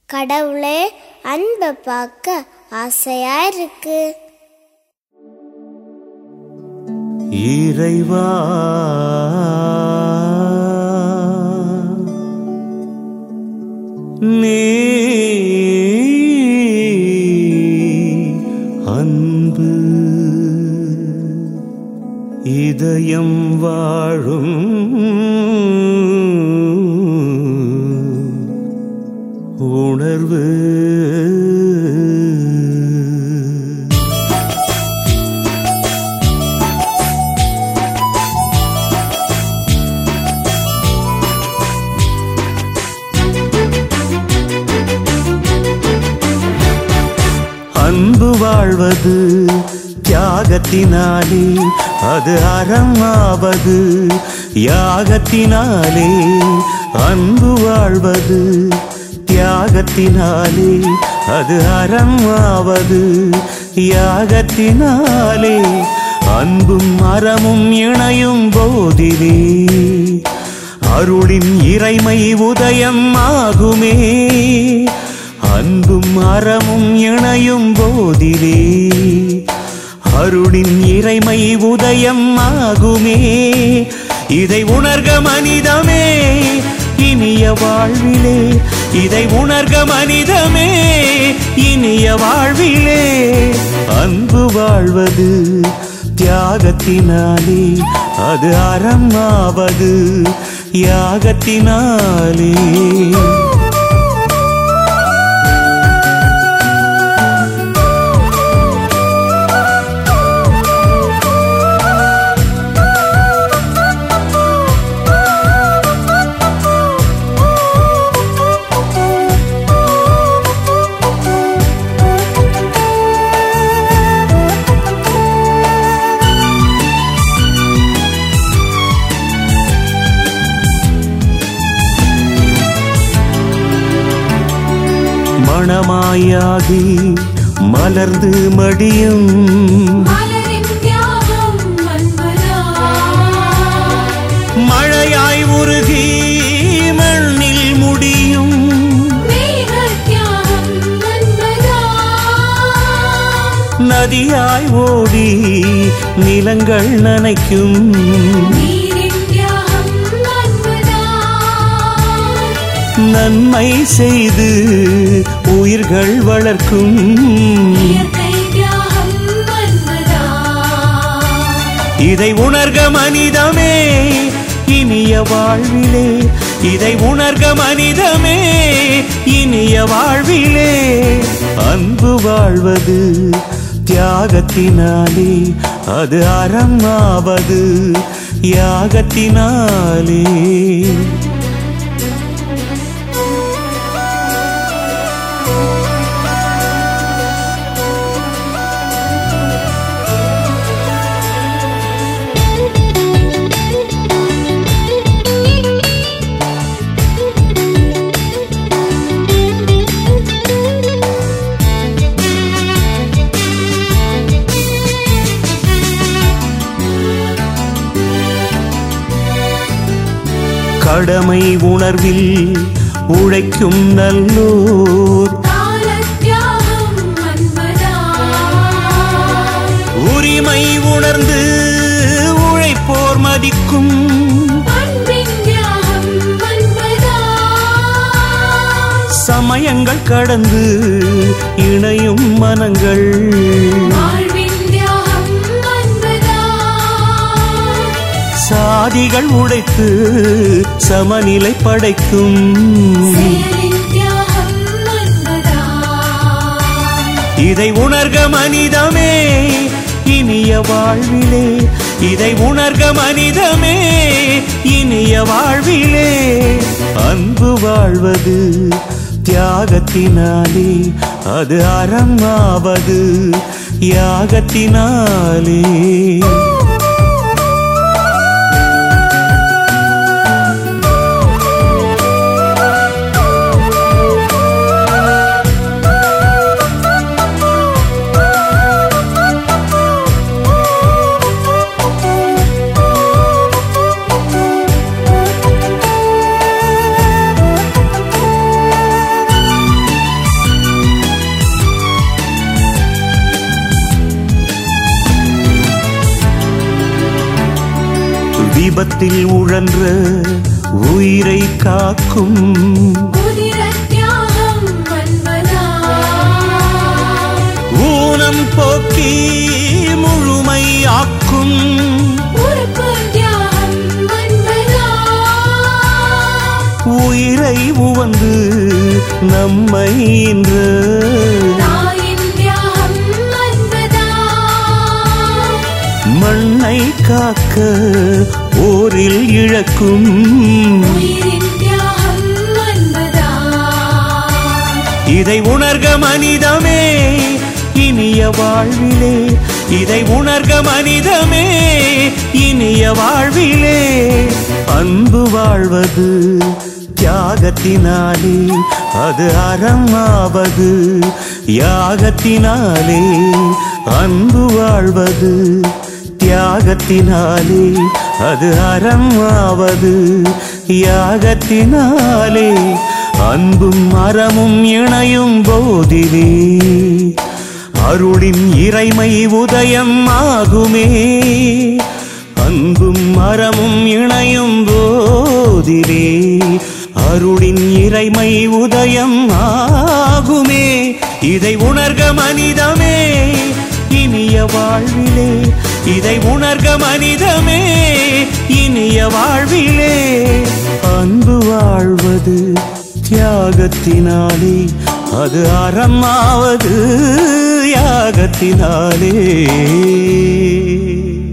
கடவுளே அன்பை பார்க்க ஆசையா இருக்கு இறைவா நீ அன்பு இதயம் வாழும் உணர்வு அன்பு வாழ்வது தியாகத்தினாலே அது அறமாவது யாகத்தினாலே அன்பு வாழ்வது தியாகத்தினாலே அது அறமாவது யாகத்தினாலே அன்பும் அறமும் இணையும் போதிலே அருளின் இறைமை உதயம் ஆகுமே அன்பும் அறமும் இணையும் போதிலே அருளின் இறைமை உதயம் ஆகுமே இதை உணர்க மனிதமே இனிய வாழ்விலே இதை உணர்க மனிதமே இனிய வாழ்விலே அன்பு வாழ்வது தியாகத்தினாலே அது அறமாவது யாகத்தினாலே மணமாயாகி மலர்ந்து மடியும் மலரின் தியாகம் அன்புதான். மழையாய் உருகி மண்ணில் முடியும் மேகத் தியாகம் அன்புதான். நதியாய் ஓடி நிலங்கள் நனைக்கும் நீரின் தியாகம் அன்புதான். நன்மை செய்து உயிர்கள் வளர்க்கும் இயற்கை தியாகம் அன்புதான். இதை உணர்க மனிதமே இனிய வாழ்விலே இதை உணர்க மனிதமே இனிய வாழ்விலே அன்பு வாழ்வது தியாகத்தினாலே அது அறமாவது யாகத்தினாலே கடமை உணர்வில் உழைக்கும் நல்லோர் காலத் தியாகம் அன்புதான். உரிமை உணர்ந்து உழைப்போர் மதிக்கும் அன்பின் தியாகம் அன்புதான். சமயங்கள் கடந்து இணையும் மனங்கள் வாழ்வின் தியாகம் அன்புதான். சாதிகள் உடைத்து சமநிலை படைக்கும் செயலின் தியாகம் அன்புதான். இதை உணர்க மனிதமே இனிய வாழ்விலே இதை உணர்க மனிதமே இனிய வாழ்விலே அன்பு வாழ்வது தியாகத்தினாலே அது அறமாவது யாகத்தினாலே தீபத்தில் உழன்ற உயிரை காக்கும் உதிர தியாகம் அன்பதா ஊனம் போக்கி முழுமையாக்கும் உறுப்பு தியாகம் அன்பதா உயிரை உவந்து நம்மை இன்று தாயின் தியாகம் அன்பதா மண்ணை காக்க போரில் இழக்கும் உயிரின் தியாகம் அன்பதா இதை உணர்க மனிதமே இனிய வாழ்விலே இதை உணர்க மனிதமே இனிய வாழ்விலே அன்பு வாழ்வது தியாகத்தினாலே அது அறமாவது யாகத்தினாலே அன்பு வாழ்வது தியாகத்தினாலே அது அறமாவது யாகத்தினாலே அன்பும் மரமும் இணையும் போதிலே அருளின் இறைமை உதயம் ஆகுமே அன்பும் மரமும் இணையும் போதிலே அருளின் இறைமை உதயம் ஆகுமே இதை உணர்க மனிதமே இனிய வாழ்விலே இதை உணர்க மனிதமே இனிய வாழ்விலே அன்பு வாழ்வது தியாகத்தினாலே அது அறமாவது யாகத்தினாலே